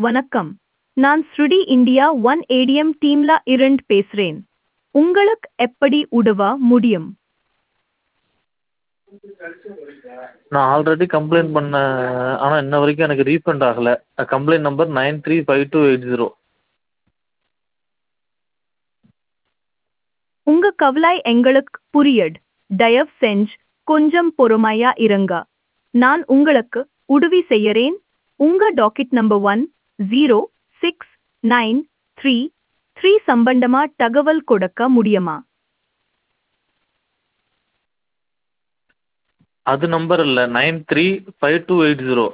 வணக்கம் நான் ஸ்ருடி இந்தியா ஒன் ஏடிஎம் டீம்ல இருந்து பேசுறேன் உங்களுக்கு எப்படி உதவ முடியும் நான் ஆல்ரெடி கம்ப்ளைண்ட் பண்ணேன் ஆனால் இன்ன வரைக்கும் எனக்கு ரீஃபண்ட் ஆகலை complaint number nine three five two eight zero உங்க கவலை எங்களுக்கு புரியுது தயவு செஞ்சு கொஞ்சம் பொறுமையா இருங்க நான் உங்களுக்கு உதவி செய்யறேன் உங்க docket number one zero six nine three three சம்பந்தமா தகவல் கொடுக்க முடியுமா அது நம்பர் இல்லை nine three five two eight zero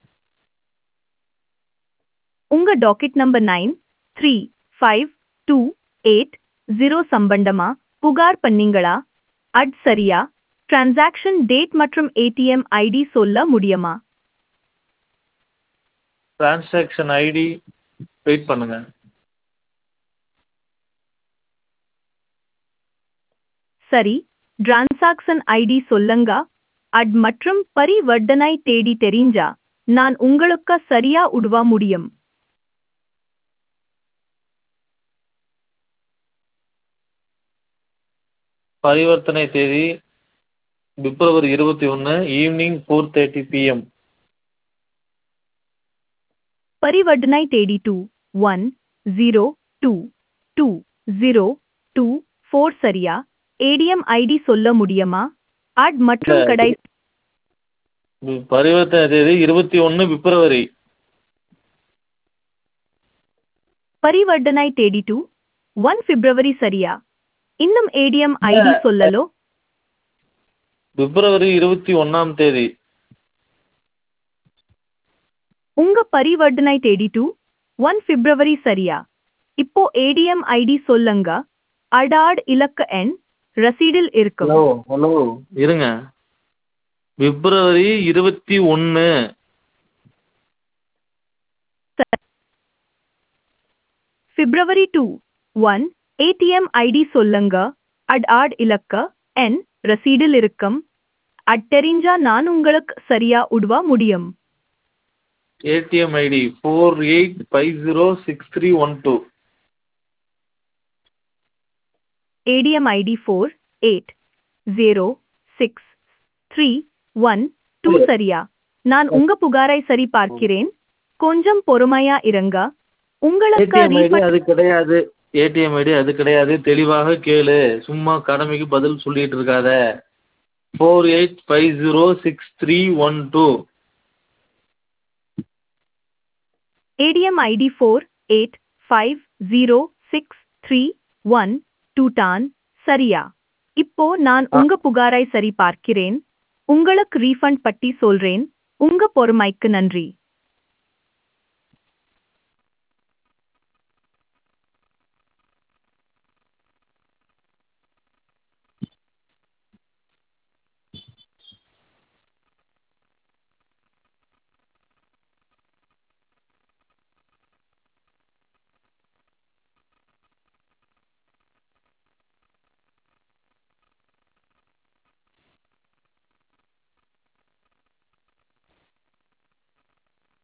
உங்க docket number nine three five two eight zero சம்பந்தமா புகார் பண்ணீங்களா அட் சரியா டிரான்சாக்ஷன் டேட் மற்றும் ஏடிஎம் ஐடி சொல்ல முடியுமா டிரான்சாக்ஷன் ஐடி வெயிட் பண்ணுங்கள் சரி டிரான்சாக்ஷன் ஐடி சொல்லுங்க அட் மற்றும் பரிவர்த்தனை தேடி தெரிஞ்சா நான் உங்களுக்கு சரியா உதவ முடியும் பரிவர்த்தனை தேதி பிப்ரவரி இருபத்தி ஒன்று ஈவினிங் ஃபோர் தேர்ட்டி பிஎம் பரிவர்த்தனை தேதி two one zero two two zero two four சரியா ஏடிஎம் ஐடி சொல்ல முடியுமா அட் மற்றும் இல்ல, கடை பரிவர்த்தனை தேதி இருபத்தி ஒன்று பிப்ரவரி பரிவர்த்தனை தேதி டூ ஒன் பிப்ரவரி சரியா இன்னும் ஏடிஎம் ஐடி சொல்லலோ பிப்ரவரி இருபத்தி ஒன்றாம் தேதி உங்க பரிவர்த்தனை தேதி டூ ஒன் பிப்ரவரி சரியா இப்போ ஏடிஎம் ஐடி சொல்லுங்க அடாட் இலக்க எண் ரசீடில் இருக்கும் ஹலோ ஹலோ இருங்க பிப்ரவரி இருபத்தி ஒன்று பிப்ரவரி டூ ஒன் ஏடிஎம் ஐடி சொல்லுங்க அட் ஆட் இலக்க எண் ரசீடில் இருக்கும் அட் தெரிஞ்சா நான் உங்களுக்கு சரியா உதவ முடியும் ATM ID four eight five zero six three one two ATM ID four eight zero six three one two சரியா நான் உங்க புகாரை சரி பார்க்கிறேன் கொஞ்சம் பொறுமையா இருங்க உங்களுக்கு ஏடிஎம் ஐடி refund- அது கிடையாது ஏடிஎம் ஐடி அது கிடையாது தெளிவாக கேளு சும்மா கடமைக்கு பதில் சொல்லிட்டு இருக்காத four eight five zero six three one two ATM ID four eight five zero six three one two தான் சரியா இப்போ நான் உங்க புகாரை சரி பார்க்கிறேன் உங்களுக்கு ரீஃபண்ட் பட்டி சொல்றேன் உங்க பொறுமைக்கு நன்றி